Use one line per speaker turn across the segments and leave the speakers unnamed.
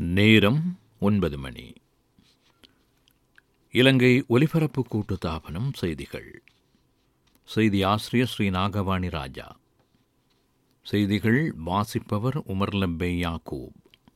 நேரம் ஒன்பது மணி இலங்கை ஒலிபரப்பு கூட்டுத்தாபனம் செய்திகள் செய்தி ஆசிரியர் ஸ்ரீ நாகவாணி ராஜா செய்திகள் வாசிப்பவர் உமர்லப்பே யாக்கூப்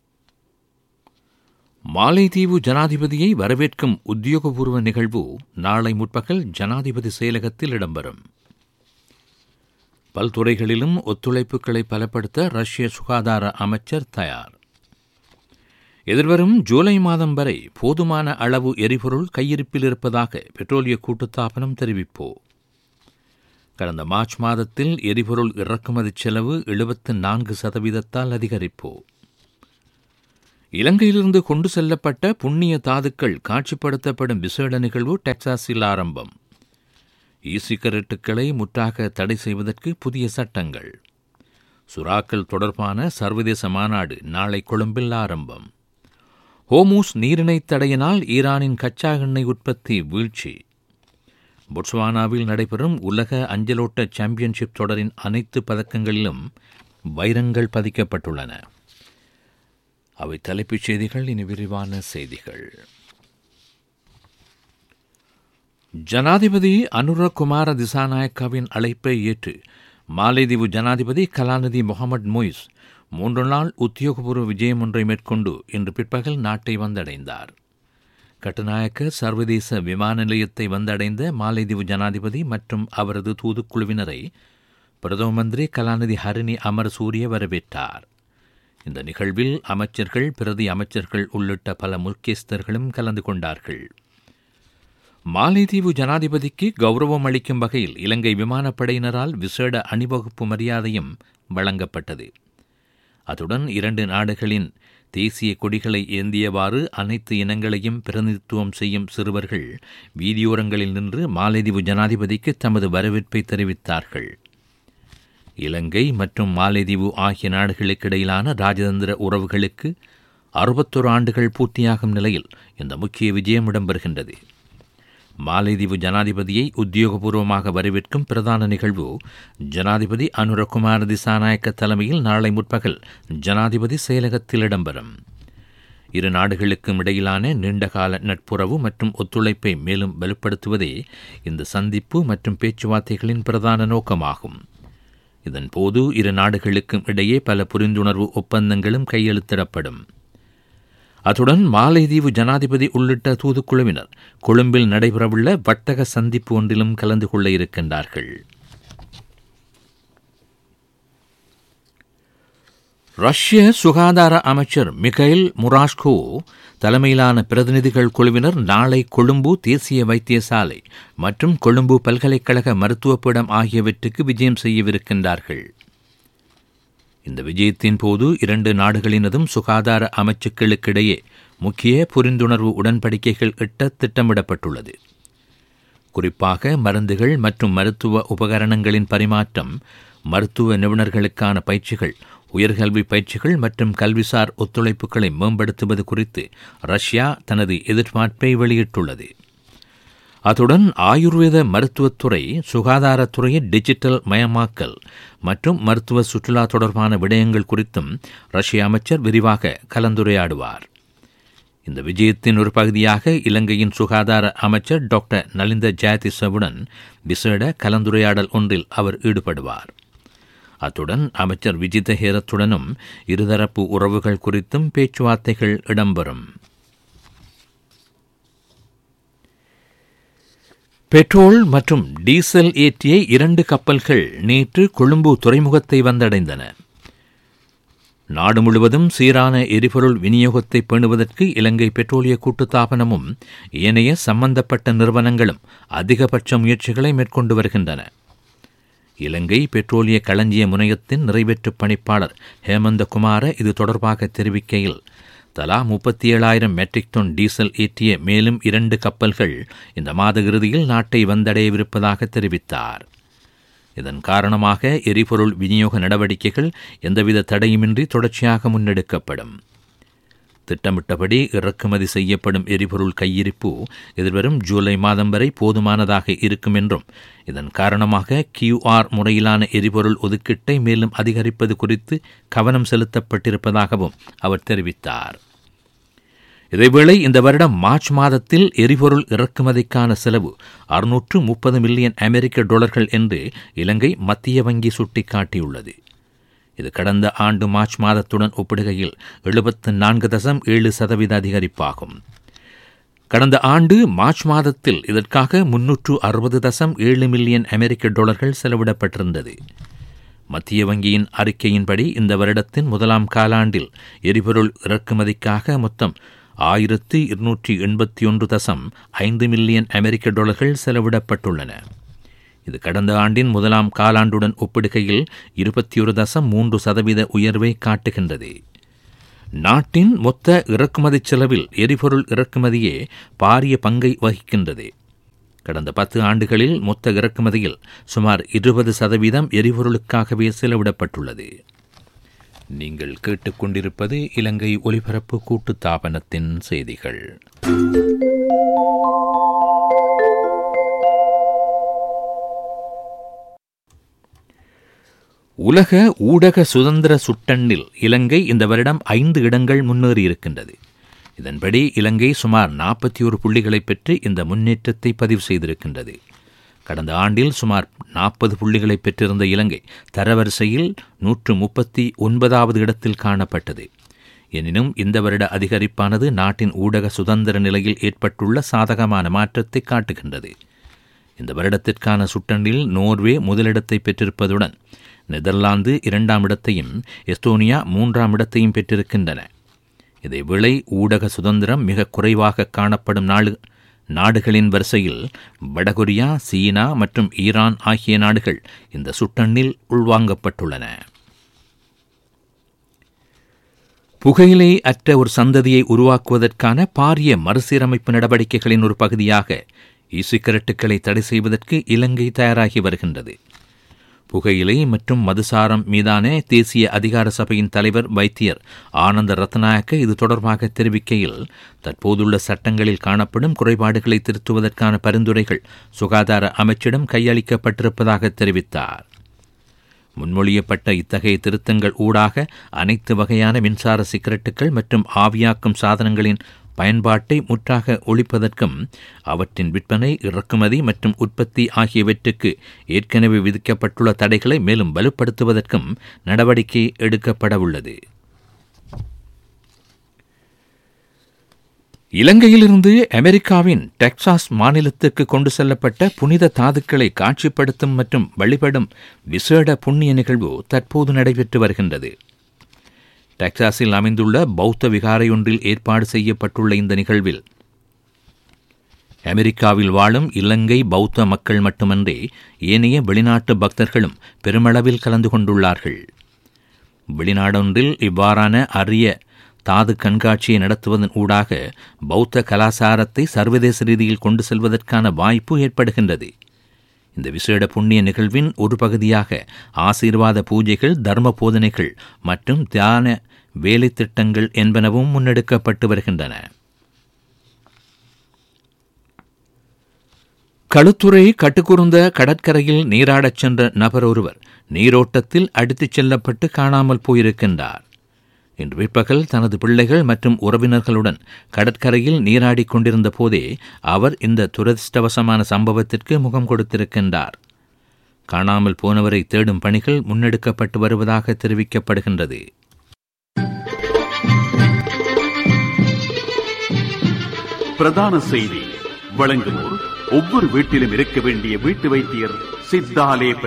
மாலைதீவு ஜனாதிபதியை வரவேற்கும் உத்தியோகபூர்வ நிகழ்வு நாளை முற்பகல் ஜனாதிபதி செயலகத்தில் இடம்பெறும் பல்துறைகளிலும் ஒத்துழைப்புகளை பலப்படுத்த ரஷ்ய சுகாதார அமைச்சர் தயார் எதிர்வரும் ஜூலை மாதம் வரை போதுமான அளவு எரிபொருள் கையிருப்பில் இருப்பதாக பெட்ரோலிய கூட்டுத்தாபனம் தெரிவிப்போ கடந்த மார்ச் மாதத்தில் எரிபொருள் இறக்குமதி செலவு எழுபத்து நான்கு சதவீதத்தால் அதிகரிப்போ இலங்கையிலிருந்து கொண்டு செல்லப்பட்ட புண்ணிய தாதுக்கள் காட்சிப்படுத்தப்படும் விசேட நிகழ்வு டெக்சாஸில் ஆரம்பம் இ சிகரெட்டுகளை முற்றாக தடை செய்வதற்கு புதிய சட்டங்கள் சுறாக்கள் தொடர்பான சர்வதேச மாநாடு நாளை கொழும்பில் ஆரம்பம் ஹோமூஸ் நீரிணை தடையினால் ஈரானின் கச்சா எண்ணெய் உற்பத்தி வீழ்ச்சி பொட்ஸ்வானாவில் நடைபெறும் உலக அஞ்சலோட்ட சாம்பியன்ஷிப் தொடரின் அனைத்து பதக்கங்களிலும் வைரங்கள் பதிக்கப்பட்டுள்ளன அவை தலைப்புச் செய்திகள் இனி விரிவான செய்திகள் ஜனாதிபதி அனுரகுமார திசாநாயக்காவின் அழைப்பை ஏற்று மாலைதீவு ஜனாதிபதி கலாநிதி முகமது மொய்ஸ் மூன்று நாள் உத்தியோகபூர்வ விஜயம் ஒன்றை மேற்கொண்டு இன்று பிற்பகல் நாட்டை வந்தடைந்தார் கட்டுநாயக்க சர்வதேச விமான நிலையத்தை வந்தடைந்த மாலைதீவு ஜனாதிபதி மற்றும் அவரது தூதுக்குழுவினரை பிரதம மந்திரி கலாநிதி ஹரிணி அமரசூரிய வரவேற்றார் இந்த நிகழ்வில் அமைச்சர்கள் பிரதி அமைச்சர்கள் உள்ளிட்ட பல முக்கியஸ்தர்களும் கலந்து கொண்டார்கள் மாலைதீவு ஜனாதிபதிக்கு கௌரவம் அளிக்கும் வகையில் இலங்கை விமானப்படையினரால் விசேட அணிவகுப்பு மரியாதையும் வழங்கப்பட்டது அத்துடன் இரண்டு நாடுகளின் தேசிய கொடிகளை ஏந்தியவாறு அனைத்து இனங்களையும் பிரதிநிதித்துவம் செய்யும் சிறுவர்கள் வீதியோரங்களில் நின்று மாலைதீவு ஜனாதிபதிக்கு தமது வரவேற்பை தெரிவித்தார்கள் இலங்கை மற்றும் மாலைதீவு ஆகிய நாடுகளுக்கிடையிலான ராஜதந்திர உறவுகளுக்கு அறுபத்தொரு ஆண்டுகள் பூர்த்தியாகும் நிலையில் இந்த முக்கிய விஜயம் இடம்பெறுகின்றது மாலைதீவு ஜனாதிபதியை உத்தியோகபூர்வமாக வரவேற்கும் பிரதான நிகழ்வு ஜனாதிபதி அனுரகுமார் திசாநாயக்க தலைமையில் நாளை முற்பகல் ஜனாதிபதி செயலகத்தில் இடம்பெறும் இரு நாடுகளுக்கும் இடையிலான நீண்டகால நட்புறவு மற்றும் ஒத்துழைப்பை மேலும் வலுப்படுத்துவதே இந்த சந்திப்பு மற்றும் பேச்சுவார்த்தைகளின் பிரதான நோக்கமாகும் இதன்போது இரு நாடுகளுக்கும் இடையே பல புரிந்துணர்வு ஒப்பந்தங்களும் கையெழுத்திடப்படும் அத்துடன் மாலைதீவு ஜனாதிபதி உள்ளிட்ட தூதுக்குழுவினர் கொழும்பில் நடைபெறவுள்ள வர்த்தக சந்திப்பு ஒன்றிலும் கலந்து கொள்ள இருக்கின்றார்கள் ரஷ்ய சுகாதார அமைச்சர் மிகைல் முராஷ்கோ தலைமையிலான பிரதிநிதிகள் குழுவினர் நாளை கொழும்பு தேசிய வைத்தியசாலை மற்றும் கொழும்பு பல்கலைக்கழக மருத்துவப்பீடம் ஆகியவற்றுக்கு விஜயம் செய்யவிருக்கின்றார்கள் இந்த விஜயத்தின் போது இரண்டு நாடுகளினதும் சுகாதார அமைச்சுக்களுக்கிடையே முக்கிய புரிந்துணர்வு உடன்படிக்கைகள் எட்ட திட்டமிடப்பட்டுள்ளது குறிப்பாக மருந்துகள் மற்றும் மருத்துவ உபகரணங்களின் பரிமாற்றம் மருத்துவ நிபுணர்களுக்கான பயிற்சிகள் உயர்கல்வி பயிற்சிகள் மற்றும் கல்விசார் ஒத்துழைப்புகளை மேம்படுத்துவது குறித்து ரஷ்யா தனது எதிர்பார்ப்பை வெளியிட்டுள்ளது அத்துடன் ஆயுர்வேத மருத்துவத்துறை சுகாதாரத்துறையை டிஜிட்டல் மயமாக்கல் மற்றும் மருத்துவ சுற்றுலா தொடர்பான விடயங்கள் குறித்தும் ரஷ்ய அமைச்சர் விரிவாக கலந்துரையாடுவார் இந்த விஜயத்தின் ஒரு பகுதியாக இலங்கையின் சுகாதார அமைச்சர் டாக்டர் நலிந்த ஜெயதிசவுடன் விசேட கலந்துரையாடல் ஒன்றில் அவர் ஈடுபடுவார் அத்துடன் அமைச்சர் விஜித ஹேரத்துடனும் இருதரப்பு உறவுகள் குறித்தும் பேச்சுவார்த்தைகள் இடம்பெறும் பெட்ரோல் மற்றும் டீசல் ஏற்றிய இரண்டு கப்பல்கள் நேற்று கொழும்பு துறைமுகத்தை வந்தடைந்தன நாடு முழுவதும் சீரான எரிபொருள் விநியோகத்தை பேணுவதற்கு இலங்கை பெட்ரோலிய கூட்டுத்தாபனமும் ஏனைய சம்பந்தப்பட்ட நிறுவனங்களும் அதிகபட்ச முயற்சிகளை மேற்கொண்டு வருகின்றன இலங்கை பெட்ரோலிய களஞ்சிய முனையத்தின் நிறைவேற்று பணிப்பாளர் ஹேமந்த குமார இது தொடர்பாக தெரிவிக்கையில் தலா முப்பத்தி ஏழாயிரம் மெட்ரிக் டன் டீசல் ஏற்றிய மேலும் இரண்டு கப்பல்கள் இந்த மாத இறுதியில் நாட்டை வந்தடையவிருப்பதாக தெரிவித்தார் இதன் காரணமாக எரிபொருள் விநியோக நடவடிக்கைகள் எந்தவித தடையுமின்றி தொடர்ச்சியாக முன்னெடுக்கப்படும் திட்டமிட்டபடி இறக்குமதி செய்யப்படும் எரிபொருள் கையிருப்பு எதிர்வரும் ஜூலை மாதம் வரை போதுமானதாக இருக்கும் என்றும் இதன் காரணமாக கியூஆர் முறையிலான எரிபொருள் ஒதுக்கீட்டை மேலும் அதிகரிப்பது குறித்து கவனம் செலுத்தப்பட்டிருப்பதாகவும் அவர் தெரிவித்தார் இதேவேளை இந்த வருடம் மார்ச் மாதத்தில் எரிபொருள் இறக்குமதிக்கான செலவு அறுநூற்று முப்பது மில்லியன் அமெரிக்க டாலர்கள் என்று இலங்கை மத்திய வங்கி சுட்டிக்காட்டியுள்ளது இது கடந்த ஆண்டு மார்ச் மாதத்துடன் ஒப்பிடுகையில் எழுபத்து நான்கு தசம் ஏழு சதவீத அதிகரிப்பாகும் கடந்த ஆண்டு மார்ச் மாதத்தில் இதற்காக முன்னூற்று அறுபது தசம் ஏழு மில்லியன் அமெரிக்க டாலர்கள் செலவிடப்பட்டிருந்தது மத்திய வங்கியின் அறிக்கையின்படி இந்த வருடத்தின் முதலாம் காலாண்டில் எரிபொருள் இறக்குமதிக்காக மொத்தம் ஆயிரத்து இருநூற்றி எண்பத்தி ஒன்று தசம் ஐந்து மில்லியன் அமெரிக்க டாலர்கள் செலவிடப்பட்டுள்ளன இது கடந்த ஆண்டின் முதலாம் காலாண்டுடன் ஒப்பிடுகையில் இருபத்தி ஒரு தசம் மூன்று சதவீத உயர்வை காட்டுகின்றது நாட்டின் மொத்த இறக்குமதி செலவில் எரிபொருள் இறக்குமதியே பாரிய பங்கை வகிக்கின்றது கடந்த பத்து ஆண்டுகளில் மொத்த இறக்குமதியில் சுமார் இருபது சதவீதம் எரிபொருளுக்காகவே செலவிடப்பட்டுள்ளது நீங்கள் கேட்டுக்கொண்டிருப்பது இலங்கை ஒலிபரப்பு கூட்டுத்தாபனத்தின் செய்திகள் உலக ஊடக சுதந்திர சுட்டண்ணில் இலங்கை இந்த வருடம் ஐந்து இடங்கள் முன்னேறியிருக்கின்றது இதன்படி இலங்கை சுமார் நாற்பத்தி ஒரு புள்ளிகளை பெற்று இந்த முன்னேற்றத்தை பதிவு செய்திருக்கின்றது கடந்த ஆண்டில் சுமார் நாற்பது புள்ளிகளை பெற்றிருந்த இலங்கை தரவரிசையில் நூற்று முப்பத்தி ஒன்பதாவது இடத்தில் காணப்பட்டது எனினும் இந்த வருட அதிகரிப்பானது நாட்டின் ஊடக சுதந்திர நிலையில் ஏற்பட்டுள்ள சாதகமான மாற்றத்தை காட்டுகின்றது இந்த வருடத்திற்கான சுட்டண்டில் நோர்வே முதலிடத்தை பெற்றிருப்பதுடன் நெதர்லாந்து இரண்டாம் இடத்தையும் எஸ்தோனியா மூன்றாம் இடத்தையும் பெற்றிருக்கின்றன இதேவேளை ஊடக சுதந்திரம் மிக குறைவாக காணப்படும் நாடு நாடுகளின் வரிசையில் வடகொரியா சீனா மற்றும் ஈரான் ஆகிய நாடுகள் இந்த சுட்டண்ணில் உள்வாங்கப்பட்டுள்ளன புகையிலை அற்ற ஒரு சந்ததியை உருவாக்குவதற்கான பாரிய மறுசீரமைப்பு நடவடிக்கைகளின் ஒரு பகுதியாக இ சிகரெட்டுகளை தடை செய்வதற்கு இலங்கை தயாராகி வருகின்றது புகையிலை மற்றும் மதுசாரம் மீதான தேசிய அதிகார சபையின் தலைவர் வைத்தியர் ஆனந்த ரத்நாயக்க இது தொடர்பாக தெரிவிக்கையில் தற்போதுள்ள சட்டங்களில் காணப்படும் குறைபாடுகளை திருத்துவதற்கான பரிந்துரைகள் சுகாதார அமைச்சிடம் கையளிக்கப்பட்டிருப்பதாக தெரிவித்தார் முன்மொழியப்பட்ட இத்தகைய திருத்தங்கள் ஊடாக அனைத்து வகையான மின்சார சிகரெட்டுகள் மற்றும் ஆவியாக்கும் சாதனங்களின் பயன்பாட்டை முற்றாக ஒழிப்பதற்கும் அவற்றின் விற்பனை இறக்குமதி மற்றும் உற்பத்தி ஆகியவற்றுக்கு ஏற்கனவே விதிக்கப்பட்டுள்ள தடைகளை மேலும் வலுப்படுத்துவதற்கும் நடவடிக்கை எடுக்கப்படவுள்ளது இலங்கையிலிருந்து அமெரிக்காவின் டெக்சாஸ் மாநிலத்துக்கு கொண்டு செல்லப்பட்ட புனித தாதுக்களை காட்சிப்படுத்தும் மற்றும் வழிபடும் விசேட புண்ணிய நிகழ்வு தற்போது நடைபெற்று வருகின்றது டெக்சாஸில் அமைந்துள்ள பௌத்த விகாரையொன்றில் ஏற்பாடு செய்யப்பட்டுள்ள இந்த நிகழ்வில் அமெரிக்காவில் வாழும் இலங்கை பௌத்த மக்கள் மட்டுமன்றி ஏனைய வெளிநாட்டு பக்தர்களும் பெருமளவில் கலந்து கொண்டுள்ளார்கள் வெளிநாடொன்றில் இவ்வாறான அரிய தாது கண்காட்சியை நடத்துவதன் ஊடாக பௌத்த கலாசாரத்தை சர்வதேச ரீதியில் கொண்டு செல்வதற்கான வாய்ப்பு ஏற்படுகின்றது இந்த விசேட புண்ணிய நிகழ்வின் ஒரு பகுதியாக ஆசீர்வாத பூஜைகள் தர்ம போதனைகள் மற்றும் தியான வேலை திட்டங்கள் என்பனவும் முன்னெடுக்கப்பட்டு வருகின்றன களுத்துறை கட்டுக்குறுந்த கடற்கரையில் நீராடச் சென்ற நபர் ஒருவர் நீரோட்டத்தில் அடித்துச் செல்லப்பட்டு காணாமல் போயிருக்கின்றார் இன்று பிற்பகல் தனது பிள்ளைகள் மற்றும் உறவினர்களுடன் கடற்கரையில் நீராடிக் கொண்டிருந்த போதே அவர் இந்த துரதிருஷ்டவசமான சம்பவத்திற்கு முகம் கொடுத்திருக்கின்றார் காணாமல் போனவரை தேடும் பணிகள் முன்னெடுக்கப்பட்டு வருவதாக தெரிவிக்கப்படுகின்றது
பிரதான செய்தி வழங்குவோர் ஒவ்வொரு வீட்டிலும் இருக்க வேண்டிய வீட்டு வைத்தியர் சித்தாலேப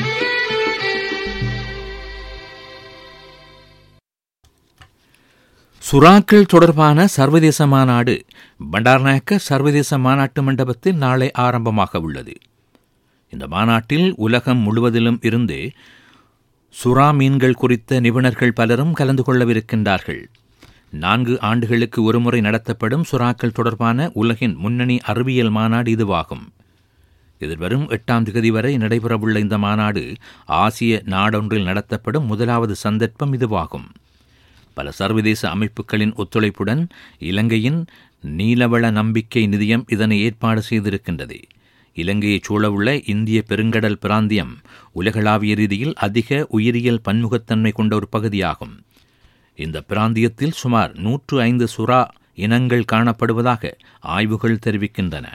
சுறாக்கள் தொடர்பான சர்வதேச மாநாடு பண்டார்நாயக்க சர்வதேச மாநாட்டு மண்டபத்தில் நாளை ஆரம்பமாக உள்ளது இந்த மாநாட்டில் உலகம் முழுவதிலும் இருந்து சுறா மீன்கள் குறித்த நிபுணர்கள் பலரும் கலந்து கொள்ளவிருக்கின்றார்கள் நான்கு ஆண்டுகளுக்கு ஒருமுறை நடத்தப்படும் சுறாக்கள் தொடர்பான உலகின் முன்னணி அறிவியல் மாநாடு இதுவாகும் எதிர்வரும் எட்டாம் திகதி வரை நடைபெறவுள்ள இந்த மாநாடு ஆசிய நாடொன்றில் நடத்தப்படும் முதலாவது சந்தர்ப்பம் இதுவாகும் பல சர்வதேச அமைப்புகளின் ஒத்துழைப்புடன் இலங்கையின் நீலவள நம்பிக்கை நிதியம் இதனை ஏற்பாடு செய்திருக்கின்றது இலங்கையைச் சூழவுள்ள இந்திய பெருங்கடல் பிராந்தியம் உலகளாவிய ரீதியில் அதிக உயிரியல் பன்முகத்தன்மை கொண்ட ஒரு பகுதியாகும் இந்த பிராந்தியத்தில் சுமார் நூற்று ஐந்து சுறா இனங்கள் காணப்படுவதாக ஆய்வுகள் தெரிவிக்கின்றன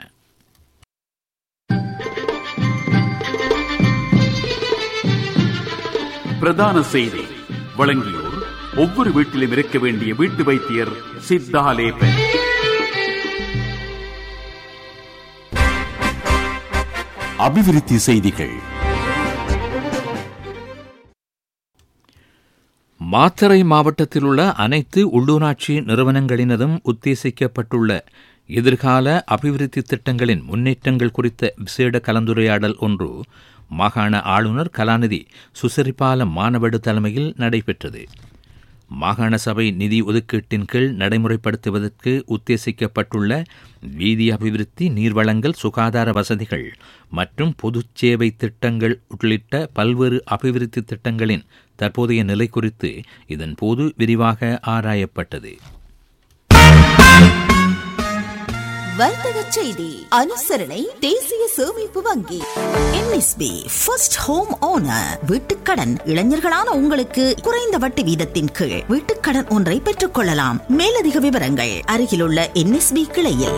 பிரதான செய்தி வழங்கியோர் ஒவ்வொரு வீட்டிலும் இருக்க வேண்டிய வீட்டு வைத்தியர் சித்தாலேபன் அபிவிருத்தி செய்திகள்
மாத்தறை மாவட்டத்தில் உள்ள அனைத்து உள்ளூராட்சி நிறுவனங்களினதும் உத்தேசிக்கப்பட்டுள்ள எதிர்கால அபிவிருத்தி திட்டங்களின் முன்னேற்றங்கள் குறித்த விசேட கலந்துரையாடல் ஒன்று மாகாண ஆளுநர் கலாநிதி சுசரிபால மானவடு தலைமையில் நடைபெற்றது மாகாண சபை நிதி ஒதுக்கீட்டின் கீழ் நடைமுறைப்படுத்துவதற்கு உத்தேசிக்கப்பட்டுள்ள வீதி அபிவிருத்தி நீர்வளங்கள் சுகாதார வசதிகள் மற்றும் பொதுச் சேவை திட்டங்கள் உள்ளிட்ட பல்வேறு அபிவிருத்தி திட்டங்களின் தற்போதைய நிலை குறித்து இதன் போது விரிவாக ஆராயப்பட்டது
வர்த்தக செய்தி அனுசரணை தேசிய சேமிப்பு வங்கி என்எஸ்பி ஃபர்ஸ்ட் ஹோம் ஓனர் வீட்டுக்கடன் இளைஞர்களான உங்களுக்கு குறைந்த வட்டி வீதத்தின் கீழ் வீட்டுக்கடன் ஒன்றை பெற்றுக் கொள்ளலாம் மேலதிக விவரங்கள் அருகிலுள்ள என்எஸ்பி கிளையில்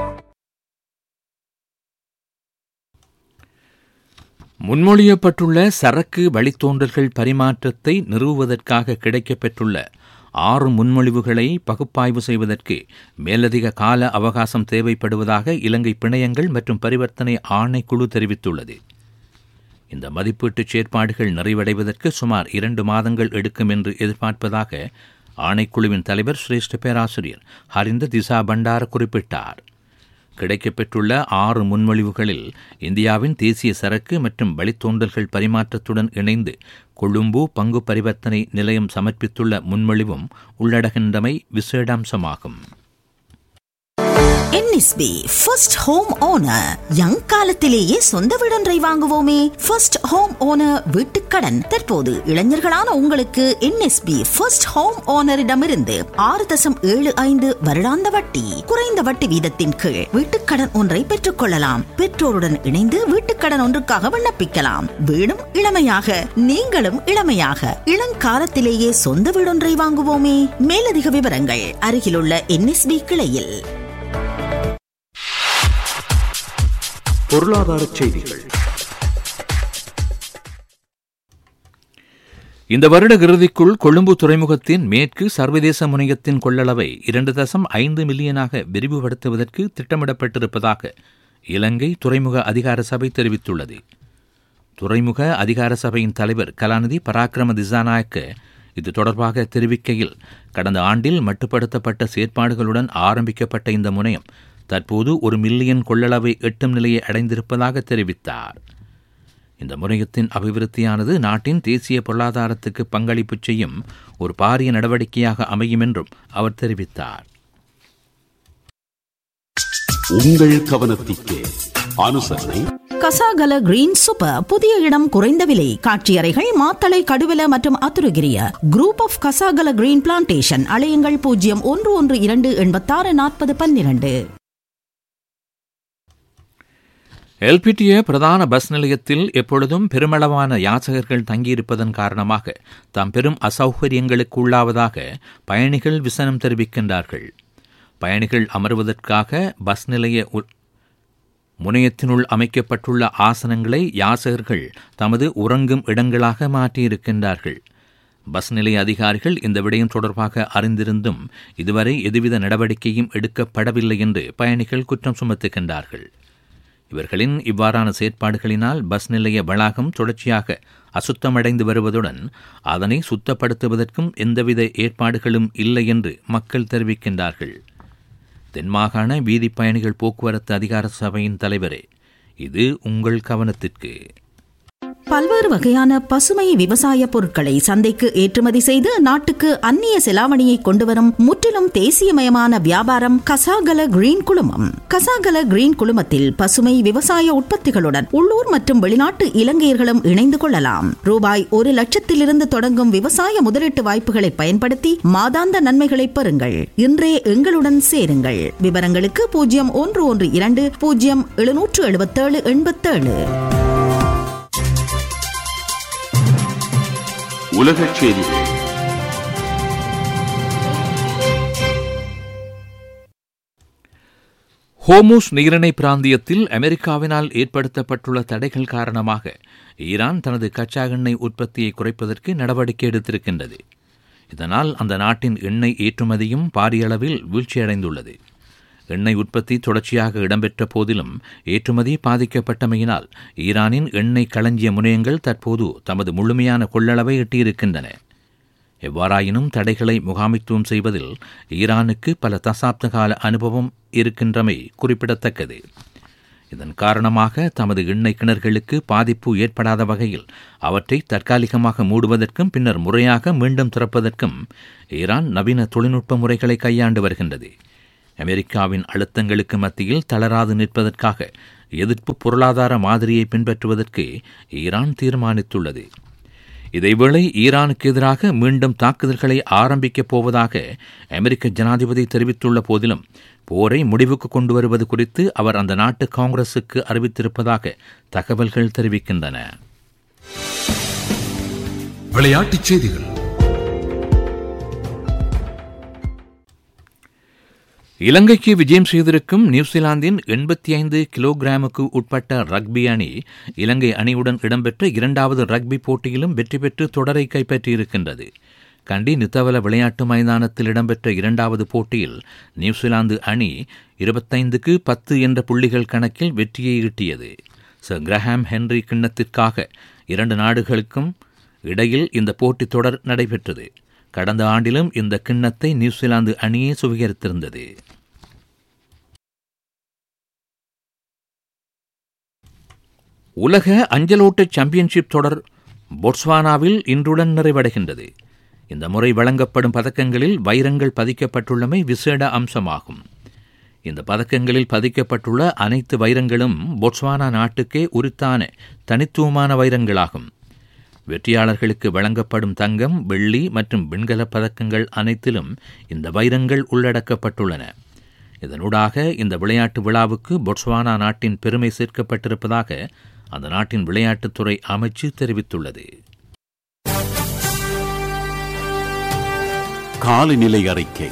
முன்மொழியப்பட்டுள்ள சரக்கு வழித்தோன்றல்கள் பரிமாற்றத்தை நிறுவுவதற்காக கிடைக்கப்பெற்றுள்ள ஆறு முன்மொழிவுகளை பகுப்பாய்வு செய்வதற்கு மேலதிக கால அவகாசம் தேவைப்படுவதாக இலங்கை பிணையங்கள் மற்றும் பரிவர்த்தனை ஆணைக்குழு தெரிவித்துள்ளது இந்த மதிப்பீட்டுச் செயற்பாடுகள் நிறைவடைவதற்கு சுமார் இரண்டு மாதங்கள் எடுக்கும் என்று எதிர்பார்ப்பதாக ஆணைக்குழுவின் தலைவர் சிரேஷ்ட பேராசிரியர் ஹரிந்த திசா பண்டார குறிப்பிட்டார் கிடைக்கப்பெற்றுள்ள ஆறு முன்மொழிவுகளில் இந்தியாவின் தேசிய சரக்கு மற்றும் வழித்தோன்றல்கள் பரிமாற்றத்துடன் இணைந்து கொழும்பு பங்கு பரிவர்த்தனை நிலையம் சமர்ப்பித்துள்ள முன்மொழிவும் உள்ளடகின்றமை விசேடாம்சமாகும்
NSB first home owner young காலத்திலேயே சொந்த வீடொன்றை வாங்குவோமே ஃபர்ஸ்ட் ஹோம் ஓனர் வீட்டுக்கடன் தற்போது இளைஞர்களான உங்களுக்கு என்எஸ்பி ஃபர்ஸ்ட் ஹோம் ஓனரிடமிருந்து ஆறு தசம் ஏழு ஐந்து வருடாந்த வட்டி குறைந்த வட்டி வீதத்தின் கீழ் வீட்டுக்கடன் ஒன்றை பெற்றுக் கொள்ளலாம் பெற்றோருடன் இணைந்து வீட்டுக்கடன் ஒன்றுக்காக விண்ணப்பிக்கலாம் வீடும் இளமையாக நீங்களும் இளமையாக இளங்காலத்திலேயே சொந்த வீடொன்றை வாங்குவோமே மேலதிக விவரங்கள் அருகிலுள்ள என்எஸ்பி கிளையில்
பொருளாதார செய்திகள்
இந்த வருட இறுதிக்குள் கொழும்பு துறைமுகத்தின் மேற்கு சர்வதேச முனையத்தின் கொள்ளளவை இரண்டு தசம் ஐந்து மில்லியனாக விரிவுபடுத்துவதற்கு திட்டமிடப்பட்டிருப்பதாக இலங்கை துறைமுக அதிகார சபை தெரிவித்துள்ளது துறைமுக அதிகார சபையின் தலைவர் கலாநிதி பராக்கிரம திசாநாயக்க இது தொடர்பாக தெரிவிக்கையில் கடந்த ஆண்டில் மட்டுப்படுத்தப்பட்ட செயற்பாடுகளுடன் ஆரம்பிக்கப்பட்ட இந்த முனையம் தற்போது ஒரு மில்லியன் கொள்ளளவை எட்டும் நிலையை அடைந்திருப்பதாக தெரிவித்தார் இந்த முனையத்தின் அபிவிருத்தியானது நாட்டின் தேசிய பொருளாதாரத்துக்கு பங்களிப்பு செய்யும் ஒரு பாரிய நடவடிக்கையாக அமையும் என்றும் அவர் தெரிவித்தார்
உங்கள் கவனத்திற்கு அனுசரணை
கசாகல கிரீன் சூப்பர் புதிய இடம் குறைந்த விலை காட்சியறைகள் மாத்தளை கடுவல மற்றும் Athurugiriya group of Kasagala green plantation அலையுங்கள் பூஜ்ஜியம் ஒன்று ஒன்று இரண்டு எண்பத்தாறு நாற்பது பன்னிரண்டு
எல்பிடிய பிரதான பஸ் நிலையத்தில் எப்பொழுதும் பெருமளவான யாசகர்கள் தங்கியிருப்பதன் காரணமாக தாம் பெரும் அசௌகரியங்களுக்கு உள்ளாவதாக பயணிகள் விசனம் தெரிவிக்கின்றார்கள் பயணிகள் அமர்வதற்காக பஸ் நிலைய உ- முனையத்தினுள் அமைக்கப்பட்டுள்ள ஆசனங்களை யாசகர்கள் தமது உறங்கும் இடங்களாக மாற்றியிருக்கின்றார்கள் பஸ் நிலைய அதிகாரிகள் இந்த விடயம் தொடர்பாக அறிந்திருந்தும் இதுவரை எதுவித நடவடிக்கையும் எடுக்கப்படவில்லை என்று பயணிகள் குற்றம் சுமத்துகின்றார்கள் இவர்களின் இவ்வாறான செயற்பாடுகளினால் பஸ் நிலைய வளாகம் தொடர்ச்சியாக அசுத்தமடைந்து வருவதுடன் அதனை சுத்தப்படுத்துவதற்கும் எந்தவித ஏற்பாடுகளும் இல்லை என்று மக்கள் தெரிவிக்கின்றார்கள் தென்மாகாண வீதி பயணிகள் போக்குவரத்து அதிகார சபையின் தலைவரே இது உங்கள் கவனத்திற்கு
பல்வேறு வகையான பசுமை விவசாய பொருட்களை சந்தைக்கு ஏற்றுமதி செய்து நாட்டுக்கு அந்நிய செலாவணியை கொண்டுவரும் முற்றிலும் தேசியமயமான வியாபாரம் கசாகல கிரீன் குழுமம் கசாகல கிரீன் குழுமத்தில் பசுமை விவசாய உற்பத்திகளுடன் உள்ளூர் மற்றும் வெளிநாட்டு இலங்கையர்களும் இணைந்து கொள்ளலாம் ரூபாய் ஒரு லட்சத்திலிருந்து தொடங்கும் விவசாய முதலீட்டு வாய்ப்புகளை பயன்படுத்தி மாதாந்த நன்மைகளை பெறுங்கள் இன்றே எங்களுடன் சேருங்கள் விவரங்களுக்கு பூஜ்ஜியம் ஒன்று ஒன்று இரண்டு பூஜ்ஜியம் எழுநூற்று எழுபத்தேழு எண்பத்தேழு
உலக செய்திகள்
ஹோமூஸ் நீரிணை பிராந்தியத்தில் அமெரிக்காவினால் ஏற்படுத்தப்பட்டுள்ள தடைகள் காரணமாக ஈரான் தனது கச்சா எண்ணெய் உற்பத்தியை குறைப்பதற்கு நடவடிக்கை எடுத்திருக்கின்றது இதனால் அந்த நாட்டின் எண்ணெய் ஏற்றுமதியும் பாரிய அளவில் வீழ்ச்சியடைந்துள்ளது எண்ணெய் உற்பத்தி தொடர்ச்சியாக இடம்பெற்ற போதிலும் ஏற்றுமதி பாதிக்கப்பட்டமையினால் ஈரானின் எண்ணெய் களஞ்சிய முனையங்கள் தற்போது தமது முழுமையான கொள்ளளவை எட்டியிருக்கின்றன எவ்வாறாயினும் தடைகளை முகாமித்துவம் செய்வதில் ஈரானுக்கு பல தசாப்த கால அனுபவம் இருக்கின்றமை குறிப்பிடத்தக்கது இதன் காரணமாக தமது எண்ணெய் கிணறுகளுக்கு பாதிப்பு ஏற்படாத வகையில் அவற்றை தற்காலிகமாக மூடுவதற்கும் பின்னர் முறையாக மீண்டும் திறப்பதற்கும் ஈரான் நவீன தொழில்நுட்ப முறைகளை கையாண்டு வருகின்றது அமெரிக்காவின் அழுத்தங்களுக்கு மத்தியில் தளராது நிற்பதற்காக எதிர்ப்பு பொருளாதார மாதிரியை பின்பற்றுவதற்கு ஈரான் தீர்மானித்துள்ளது இதேவேளை ஈரானுக்கு எதிராக மீண்டும் தாக்குதல்களை ஆரம்பிக்கப் போவதாக அமெரிக்க ஜனாதிபதி தெரிவித்துள்ள போதிலும் போரை முடிவுக்கு கொண்டு வருவது குறித்து அவர் அந்த நாட்டு காங்கிரசுக்கு அறிவித்திருப்பதாக தகவல்கள் தெரிவிக்கின்றன
விளையாட்டுச் செய்திகள்
இலங்கைக்கு விஜயம் செய்திருக்கும் நியூசிலாந்தின் எண்பத்தி ஐந்து கிலோகிராமுக்கு உட்பட்ட ரக்பி அணி இலங்கை அணியுடன் இடம்பெற்ற இரண்டாவது ரக்பி போட்டியிலும் வெற்றி பெற்று தொடரை கைப்பற்றியிருக்கின்றது கண்டி நித்தவல விளையாட்டு மைதானத்தில் இடம்பெற்ற இரண்டாவது போட்டியில் நியூசிலாந்து அணி இருபத்தைந்துக்கு பத்து என்ற புள்ளிகள் கணக்கில் வெற்றியை ஈட்டியது சர் கிரஹாம் ஹென்றி கிண்ணத்திற்காக இரண்டு நாடுகளுக்கும் இடையில் இந்த போட்டித் தொடர் நடைபெற்றது கடந்த ஆண்டிலும் இந்த கிண்ணத்தை நியூசிலாந்து அணியே சுவீகரித்திருந்தது உலக அஞ்சலோட்ட சாம்பியன்ஷிப் தொடர் பொட்ஸ்வானாவில் இன்றுடன் நிறைவடைகின்றது இந்த முறை வழங்கப்படும் பதக்கங்களில் வைரங்கள் பதிக்கப்பட்டுள்ளமை விசேட அம்சமாகும் இந்த பதக்கங்களில் பதிக்கப்பட்டுள்ள அனைத்து வைரங்களும் பொட்ஸ்வானா நாட்டுக்கே உரித்தான தனித்துவமான வைரங்களாகும் வெற்றியாளர்களுக்கு வழங்கப்படும் தங்கம் வெள்ளி மற்றும் வெண்கலப் பதக்கங்கள் அனைத்திலும் இந்த வைரங்கள் உள்ளடக்கப்பட்டுள்ளன இதனூடாக இந்த விளையாட்டு விழாவுக்கு பொட்ஸ்வானா நாட்டின் பெருமை சேர்க்கப்பட்டிருப்பதாக அந்த நாட்டின் விளையாட்டுத்துறை அமைச்சு தெரிவித்துள்ளது
காலநிலை அறிக்கை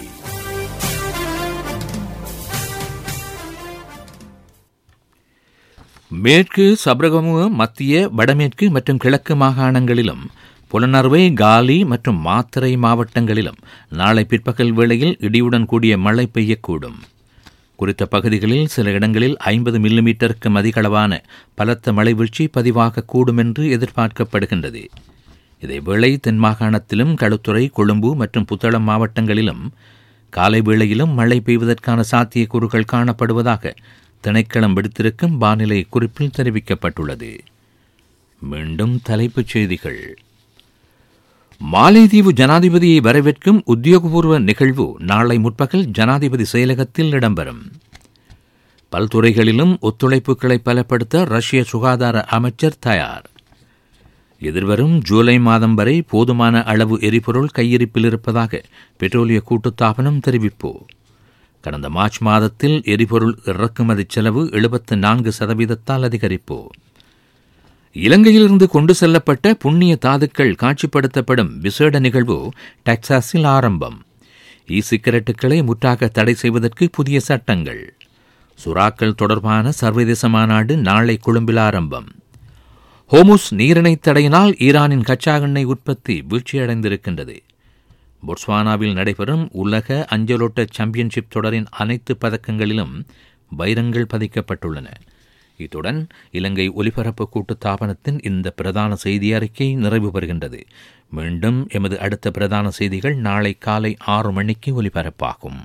மேற்கு சப்ரகமுக மத்திய வடமேற்கு மற்றும் கிழக்கு மாகாணங்களிலும் புலனறுவை காலி மற்றும் மாத்தறை மாவட்டங்களிலும் நாளை பிற்பகல் வேளையில் இடியுடன் கூடிய மழை பெய்யக்கூடும் குறித்த பகுதிகளில் சில இடங்களில் ஐம்பது மில்லிமீட்டருக்கும் அதிகளவான பலத்த மழை வீழ்ச்சி பதிவாகக்கூடும் என்று எதிர்பார்க்கப்படுகின்றது இதேவேளை தென் மாகாணத்திலும் களுத்துறை கொழும்பு மற்றும் புத்தளம் மாவட்டங்களிலும் காலை வேளையிலும் மழை பெய்வதற்கான சாத்தியக்கூறுகள் காணப்படுவதாக திணைக்களம் விடுத்திருக்கும் வானிலை குறிப்பில் தெரிவிக்கப்பட்டுள்ளது மீண்டும் தலைப்புச் செய்திகள் மாலைதீவு ஜனாதிபதியை வரவேற்கும் உத்தியோகபூர்வ நிகழ்வு நாளை முற்பகல் ஜனாதிபதி செயலகத்தில் இடம்பெறும் பல்துறைகளிலும் ஒத்துழைப்புகளை பலப்படுத்த ரஷ்ய சுகாதார அமைச்சர் தயார் எதிர்வரும் ஜூலை மாதம் வரை போதுமான அளவு எரிபொருள் கையிருப்பில் இருப்பதாக பெட்ரோலிய கூட்டுத்தாபனம் தெரிவிப்பு கடந்த மார்ச் மாதத்தில் எரிபொருள் இறக்குமதி செலவு எழுபத்து நான்கு சதவீதத்தால் அதிகரிப்பு இலங்கையிலிருந்து கொண்டு செல்லப்பட்ட புண்ணிய தாதுக்கள் காட்சிப்படுத்தப்படும் விசேட நிகழ்வு டெக்சாஸில் ஆரம்பம் இ சிகரெட்டுகளை முற்றாக தடை செய்வதற்கு புதிய சட்டங்கள் சுறாக்கள் தொடர்பான சர்வதேச மாநாடு நாளை கொழும்பில் ஆரம்பம் ஹோமுஸ் நீரிணை தடையினால் ஈரானின் கச்சா எண்ணெய் உற்பத்தி வீழ்ச்சியடைந்திருக்கின்றது பொட்ஸ்வானாவில் நடைபெறும் உலக அஞ்சலோட்ட சாம்பியன்ஷிப் தொடரின் அனைத்து பதக்கங்களிலும் வைரங்கள் பதிக்கப்பட்டுள்ளன இத்துடன் இலங்கை ஒலிபரப்பு கூட்டுத்தாபனத்தின் இந்த பிரதான செய்தி அறிக்கை நிறைவு பெறுகின்றது மீண்டும் எமது அடுத்த பிரதான செய்திகள் நாளை காலை ஆறு மணிக்கு ஒலிபரப்பாகும்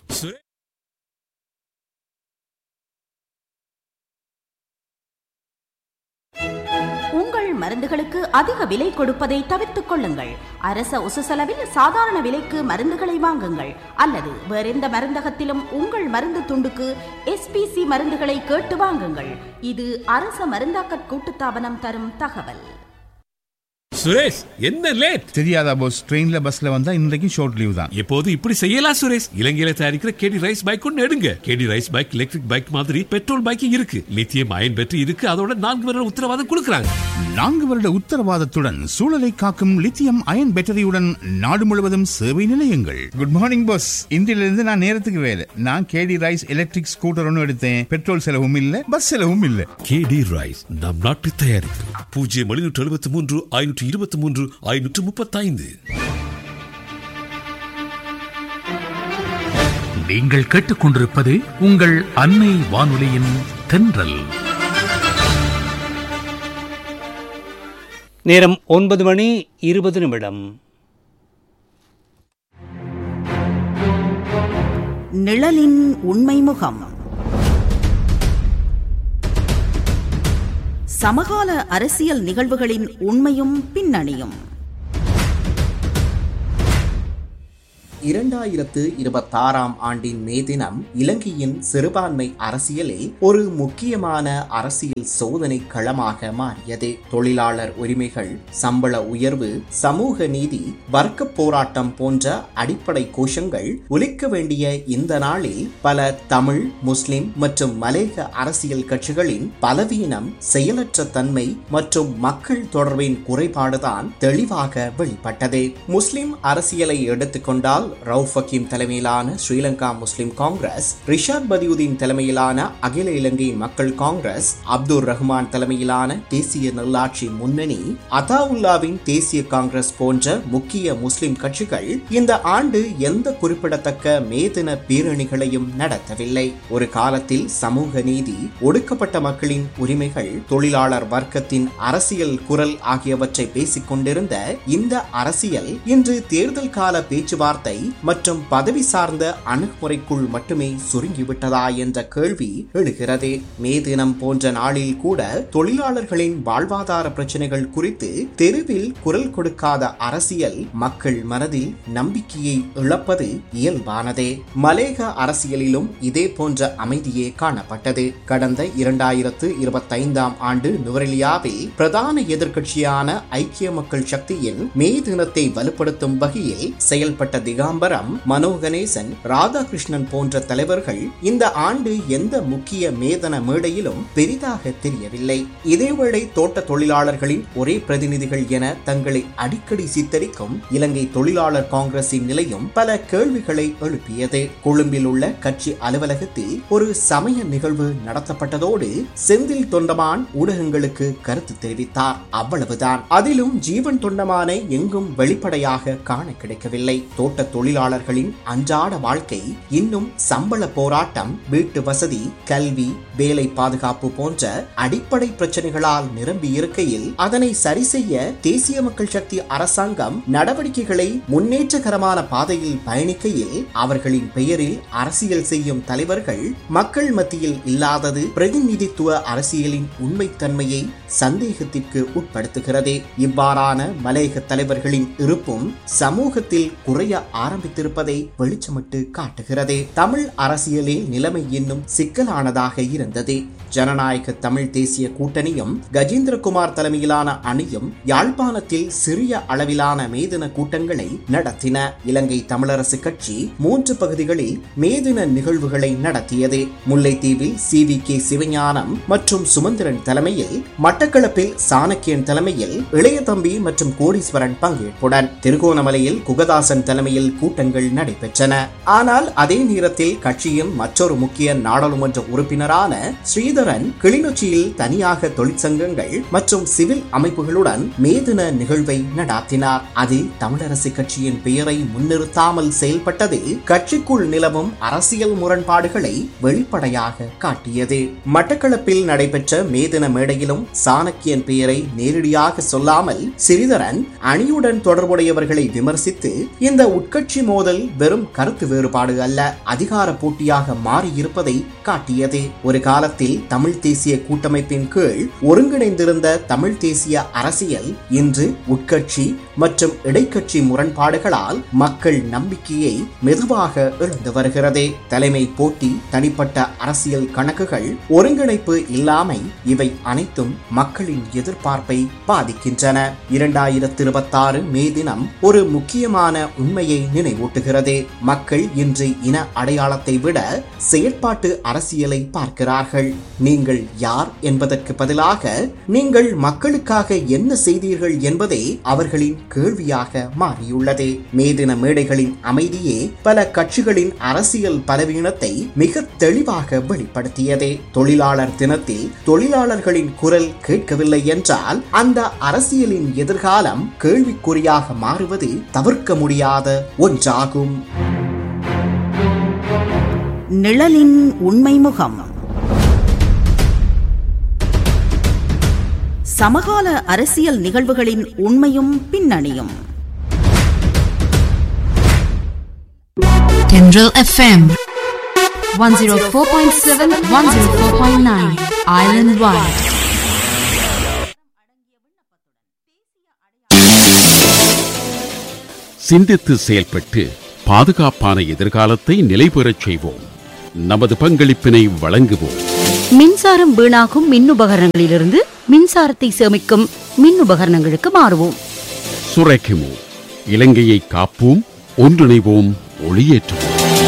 உங்கள் மருந்துகளுக்கு அதிக விலை கொடுப்பதை தவிர்த்துக் கொள்ளுங்கள் அரச உசுசெலவில் சாதாரண விலைக்கு மருந்துகளை வாங்குங்கள் அல்லது வேறெந்த மருந்தகத்திலும் உங்கள் மருந்து துண்டுக்கு எஸ்பிசி மருந்துகளை கேட்டு வாங்குங்கள் இது அரச மருந்தாக்க கூட்டுத்தாபனம் தரும் தகவல்
சுரேஷ் என்ன லேட்
தெரியாதா போஸ் ட்ரெயின்ல பஸ்ல வந்தா இன்றைக்கும் ஷார்ட் லீவ் தான்
எப்போது இப்படி செய்யலாம் சுரேஷ் இலங்கையில தயாரிக்கிற கேடி ரைஸ் பைக் ஒன்று எடுங்க KD Rise bike electric bike மாதிரி பெட்ரோல் பைக் இருக்கு லித்தியம் அயன் பேட்டரி இருக்கு அதோட நான்கு வருட உத்தரவாதம் கொடுக்கறாங்க
நான்கு வருட உத்தரவாதத்துடன் சூழலை காக்கும் லித்தியம் அயன் பேட்டரியுடன் நாடு முழுவதும் சேவை நிலையங்கள் குட் மார்னிங் பாஸ் இன்றிலிருந்து நான் நேரத்துக்கு வேலை நான் கேடி ரைஸ் எலக்ட்ரிக் ஸ்கூட்டர் ஒன்று எடுத்தேன் பெட்ரோல் செலவும் இல்ல பஸ் செலவும் இல்ல
கேடி ரைஸ் நம் நாட்டு தயாரிப்பு பூஜ்ஜியம் எழுநூற்று எழுபத்தி மூன்று ஐநூற்று இருபத்தி மூன்று ஐநூற்று முப்பத்தைந்து
நீங்கள் கேட்டுக்கொண்டிருப்பது உங்கள் அன்னை வானொலியின் தென்றல்
நேரம் ஒன்பது மணி இருபது நிமிடம்
நிழலின் உண்மை முகம் சமகால அரசியல் நிகழ்வுகளின் உண்மையும் பின்னணியும்
இரண்டாயிரத்து இருபத்தாறாம் ஆண்டின் மே தினம் இலங்கையின் சிறுபான்மை அரசியலில் ஒரு முக்கியமான அரசியல் சோதனை களமாக மாறியது தொழிலாளர் உரிமைகள் சம்பள உயர்வு சமூக நீதி வர்க்க போராட்டம் போன்ற அடிப்படை கோஷங்கள் ஒலிக்க வேண்டிய இந்த நாளில் பல தமிழ் முஸ்லிம் மற்றும் மலேக அரசியல் கட்சிகளின் பலவீனம் செயலற்ற தன்மை மற்றும் மக்கள் தொடர்பின் குறைபாடுதான் தெளிவாக வெளிப்பட்டது முஸ்லிம் அரசியலை எடுத்துக்கொண்டால் ரவுஃப் ஹக்கீம் தலைமையிலான ஸ்ரீலங்கா முஸ்லிம் காங்கிரஸ் ரிஷாத் பதியுதீன் தலைமையிலான அகில இலங்கை மக்கள் காங்கிரஸ் அப்துல் ரஹ்மான் தலைமையிலான தேசிய நல்லாட்சி முன்னணி அதாவுல்லாவின் தேசிய காங்கிரஸ் போன்ற முக்கிய முஸ்லிம் கட்சிகள் இந்த ஆண்டு எந்த குறிப்பிடத்தக்க மே தின பேரணிகளையும் நடத்தவில்லை ஒரு காலத்தில் சமூக நீதி ஒடுக்கப்பட்ட மக்களின் உரிமைகள் தொழிலாளர் வர்க்கத்தின் அரசியல் குரல் ஆகியவற்றை பேசிக் கொண்டிருந்த இந்த அரசியல் இன்று தேர்தல் கால பேச்சுவார்த்தை மற்றும் பதவி சார்ந்த அணுகுமுறைக்குள் மட்டுமே சுருங்கிவிட்டதா என்ற கேள்வி எழுகிறது மே தினம் போன்ற நாளில் கூட தொழிலாளர்களின் வாழ்வாதார பிரச்சனைகள் குறித்து தெருவில் குரல் கொடுக்காத அரசியல் மக்கள் மனதில் நம்பிக்கையை இழப்பது இயல்பானதே மலேக அரசியலிலும் இதே போன்ற அமைதியே காணப்பட்டது கடந்த இரண்டாயிரத்து இருபத்தைந்தாம் ஆண்டு நுவரெலியாவில் பிரதான எதிர்க்கட்சியான ஐக்கிய மக்கள் சக்தியின் மே தினத்தை வலுப்படுத்தும் வகையில் செயல்பட்ட திகாம்பரம் மனோ கணேசன் ராதாகிருஷ்ணன் போன்ற தலைவர்கள் இந்த ஆண்டு எந்த முக்கிய மேதன மேடையிலும் பெரிதாக தெரியவில்லை இதேவேளை தோட்ட தொழிலாளர்களின் ஒரே பிரதிநிதிகள் என தங்களை அடிக்கடி சித்தரிக்கும் இலங்கை தொழிலாளர் காங்கிரசின் நிலையும் பல கேள்விகளை எழுப்பியது கொழும்பில் உள்ள கட்சி அலுவலகத்தில் ஒரு சமய நிகழ்வு நடத்தப்பட்டதோடு செந்தில் தொண்டமான் ஊடகங்களுக்கு கருத்து தெரிவித்தார் அவ்வளவுதான் அதிலும் ஜீவன் தொண்டமானை எங்கும் வெளிப்படையாக காண கிடைக்கவில்லை தோட்ட தொழிலாளர்களின் அன்றாட வாழ்க்கை இன்னும் சம்பள போராட்டம் வீட்டு வசதி கல்வி வேலை பாதுகாப்பு போன்ற அடிப்படை பிரச்சனைகளால் நிரம்பி இருக்கையில் அதனை சரி செய்ய தேசிய மக்கள் சக்தி அரசாங்கம் நடவடிக்கைகளை முன்னேற்றகரமான பாதையில் பயணிக்கையில் அவர்களின் பெயரில் அரசியல் செய்யும் தலைவர்கள் மக்கள் மத்தியில் இல்லாதது பிரதிநிதித்துவ அரசியலின் உண்மைத்தன்மையை சந்தேகத்திற்கு உட்படுத்துகிறது இவ்வாறான மலையக தலைவர்களின் இருப்பும் சமூகத்தில் குறைய ஆரம்பித்திருப்பதை வெளிச்சமிட்டு காட்டுகிறது தமிழ் அரசியலில் நிலைமை இன்னும் சிக்கலானதாக இருந்தது ஜனநாயக தமிழ் தேசிய கூட்டணியும் கஜேந்திரகுமார் தலைமையிலான அணியும் யாழ்ப்பாணத்தில் சிறிய அளவிலான மேதின கூட்டங்களை நடத்தின இலங்கை தமிழரசு கட்சி மூன்று பகுதிகளில் மேதின நிகழ்வுகளை நடத்தியது முல்லைத்தீவில் சி வி கே சிவஞானம் மற்றும் சுமந்திரன் தலைமையில் மட்டக்களப்பில் சாணக்கியன் தலைமையில் இளைய தம்பி மற்றும் கோடீஸ்வரன் பங்கேற்புடன் திருகோணமலையில் குகதாசன் தலைமையில் கூட்டங்கள் நடைபெற்றன ஆனால் அதே நேரத்தில் கட்சியின் மற்றொரு முக்கிய நாடாளுமன்ற உறுப்பினரான ஸ்ரீதரன் கிளிநொச்சியில் தனியாக தொழிற்சங்கங்கள் மற்றும் சிவில் அமைப்புகளுடன் மேதின நிகழ்வை நடாத்தினார் அதில் தமிழரசு கட்சியின் பெயரை முன்னிறுத்தாமல் செயல்பட்டது கட்சிக்குள் நிலவும் அரசியல் முரண்பாடுகளை வெளிப்படையாக காட்டியது மட்டக்களப்பில் நடைபெற்ற மேதின மேடையிலும் சாணக்கியன் பெயரை நேரடியாக சொல்லாமல் சிறிதரன் அணியுடன் தொடர்புடையவர்களை விமர்சித்து இந்த உட்கட்சி மோதல் வெறும் கருத்து வேறுபாடு அல்ல அதிகார போட்டியாக மாறியிருப்பதை காட்டியது ஒரு காலத்தில் தமிழ் தேசிய கூட்டமைப்பின் கீழ் ஒருங்கிணைந்திருந்த தமிழ் தேசிய அரசியல் இன்று உட்கட்சி மற்றும் இடைக்கட்சி முரண்பாடுகளால் மக்கள் நம்பிக்கையை மெதுவாக இழந்து வருகிறது தலைமை போட்டி தனிப்பட்ட அரசியல் கணக்குகள் ஒருங்கிணைப்பு இல்லாமை இவை அனைத்தும் மக்களின் எதிர்பார்ப்பை பாதிக்கின்றன இரண்டாயிரத்தி இருபத்தாறு மே தினம் ஒரு முக்கியமான உண்மையை நினைவூட்டுகிறது மக்கள் இன்று இன அடையாளத்தை விட செயற்பாட்டு அரசியலை பார்க்கிறார்கள் நீங்கள் யார் என்பதற்கு பதிலாக நீங்கள் மக்களுக்காக என்ன செய்தீர்கள் என்பதே அவர்களின் கேள்வியாக மாறியுள்ளது மே தின மேடைகளின் அமைதியே பல கட்சிகளின் அரசியல் பலவீனத்தை மிக தெளிவாக வெளிப்படுத்தியது தொழிலாளர் தினத்தில் தொழிலாளர்களின் குரல் கேட்கவில்லை என்றால் அந்த அரசியலின் எதிர்காலம் கேள்விக்குறியாக மாறுவது தவிர்க்க முடியாத ஒன்றாகும்
நிழலின் உண்மை முகம் சமகால அரசியல் நிகழ்வுகளின் உண்மையும் பின்னணியும்
Tendril FM 104.7 104.9 Island Wide
சிந்தித்து செயல்பட்டு பாதுகாப்பான எதிர்காலத்தை நிலைபெறச் செய்வோம் நமது பங்களிப்பினை வழங்குவோம்
மின்சாரம் வீணாகும் மின் உபகரணங்களிலிருந்து மின்சாரத்தை சேமிக்கும் மின் உபகரணங்களுக்கு மாறுவோம்
சுரைக்குமோ இலங்கையை காப்போம் ஒன்றிணைவோம் ஒளியேற்றுவோம்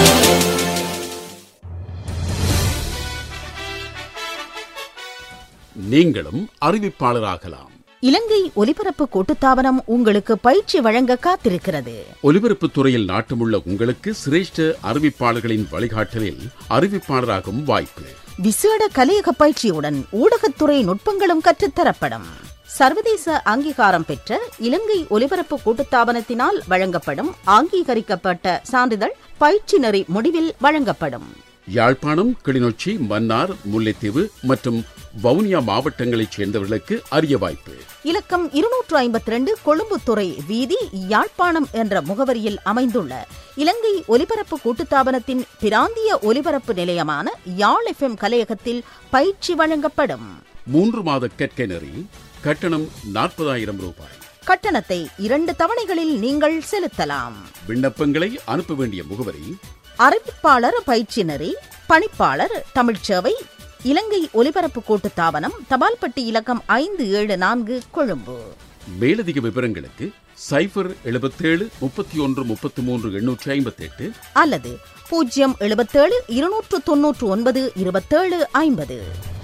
நீங்களும் அறிவிப்பாளராகலாம்
இலங்கை ஒலிபரப்பு கூட்டுத்தாபனம் உங்களுக்கு பயிற்சி வழங்க காத்திருக்கிறது
ஒலிபரப்புத் துறையில் நாட்டமுள்ள உங்களுக்கு சிரேஷ்ட அறிவிப்பாளர்களின் வழிகாட்டலில் அறிவிப்பாளராகும் வாய்ப்பு
விசேட கலையக பயிற்சியுடன் ஊடகத்துறை நுட்பங்களும் கற்றுத்தரப்படும் சர்வதேச அங்கீகாரம் பெற்ற இலங்கை ஒலிபரப்பு கூட்டுத்தாபனத்தினால் வழங்கப்படும் அங்கீகரிக்கப்பட்ட சான்றிதழ் பயிற்சி நெறி முடிவில் வழங்கப்படும்
யாழ்ப்பாணம் கிளிநொச்சி மன்னார் முல்லைத்தீவு மற்றும் வவுனியா மாவட்டங்களைச் சேர்ந்தவர்களுக்கு அரிய வாய்ப்பு
இலக்கம் இருநூற்று ஐம்பத்தி ரெண்டு கொழும்புத்துறை வீதி யாழ்ப்பாணம் என்ற முகவரியில் அமைந்துள்ள இலங்கை ஒலிபரப்பு கூட்டுத்தாபனத்தின் பிராந்திய ஒலிபரப்பு நிலையமான யாழ் எஃப்எம் கலையகத்தில் பயிற்சி வழங்கப்படும்
மூன்று மாத கற்கை நெறி கட்டணம் நாற்பதாயிரம் ரூபாய்
கட்டணத்தை இரண்டு தவணைகளில் நீங்கள் செலுத்தலாம்
விண்ணப்பங்களை அனுப்ப வேண்டிய முகவரி
அறிவிப்பாளர் பயிற்சி நெறி பணிப்பாளர் தமிழ்ச்சேவை இலங்கை ஒலிபரப்பு கூட்டுத்தாபனம் தபால்பட்டி இலக்கம் ஐந்து ஏழு நான்கு கொழும்பு
மேலதிக விவரங்களுக்கு சைபர் எழுபத்தேழு முப்பத்தி ஒன்று முப்பத்தி மூன்று எண்ணூற்றி ஐம்பத்தி எட்டு
அல்லது பூஜ்ஜியம் எழுபத்தேழு இருநூற்று தொன்னூற்று ஒன்பது இருபத்தேழு ஐம்பது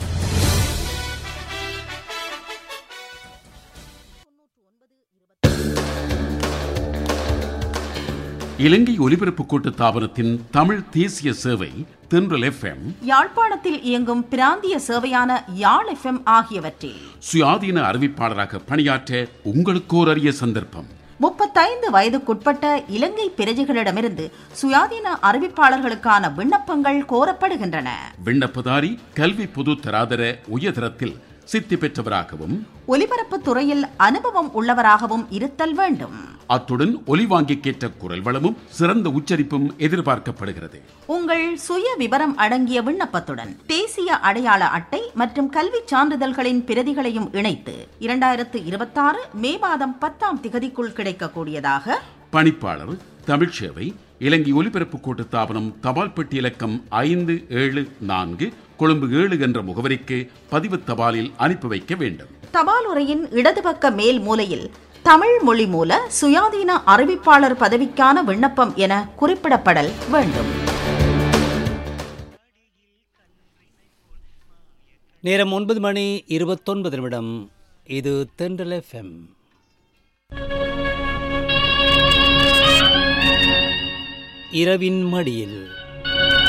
இலங்கை ஒலிபரப்பு கூட்டு தாபனத்தின் தமிழ் தேசிய சேவை தென்றல் எஃப்எம்
யாழ்ப்பாணத்தில் இயங்கும் பிராந்திய சேவையான யாழ் எஃப்எம் ஆகியவற்றில்
சுயாதீன அறிவிப்பாளராக பணியாற்ற உங்களுக்கோர் அரிய சந்தர்ப்பம்
முப்பத்தைந்து வயதுக்குட்பட்ட இலங்கை பிரஜைகளிடமிருந்து சுயாதீன அறிவிப்பாளர்களுக்கான விண்ணப்பங்கள் கோரப்படுகின்றன
விண்ணப்பதாரி கல்வி பொது தராதர உயர்தரத்தில் சித்தி பெற்றவராகவும்
ஒலிபரப்பு துறையில் அனுபவம் உள்ளவராகவும் இருத்தல் வேண்டும்
அத்துடன் ஒலிவாங்கிக்கேற்ற குரல் வளமும் சிறந்த உச்சரிப்பும் எதிர்பார்க்கப்படுகிறது
உங்கள் சுய விவரம் அடங்கிய விண்ணப்பத்துடன் தேசிய அடையாள அட்டை மற்றும் கல்வி சான்றிதழ்களின் பிரதிகளையும் இணைத்து இரண்டாயிரத்து இருபத்தாறு மே மாதம் பத்தாம் திகதிக்குள் கிடைக்கக்கூடியதாக
பணிப்பாளர் தமிழ்ச்சேவை இலங்கை ஒலிபரப்பு கூட்டு தாபனம் தபால் பெட்டி இலக்கம் ஐந்து ஏழு நான்கு கொழும்பு ஏழு என்ற முகவரிக்கு பதிவு தபாலில் அனுப்பி வைக்க வேண்டும்
தபால் உரையின் இடது பக்க மேல் மூலையில் தமிழ் மொழி மூல சுயாதீன அறிவிப்பாளர் பதவிக்கான விண்ணப்பம் என குறிப்பிடப்படல் வேண்டும்
நேரம் ஒன்பது மணி இருபத்தொன்பது நிமிடம் இது தென்றல் எஃப்எம் இரவின் மடியில்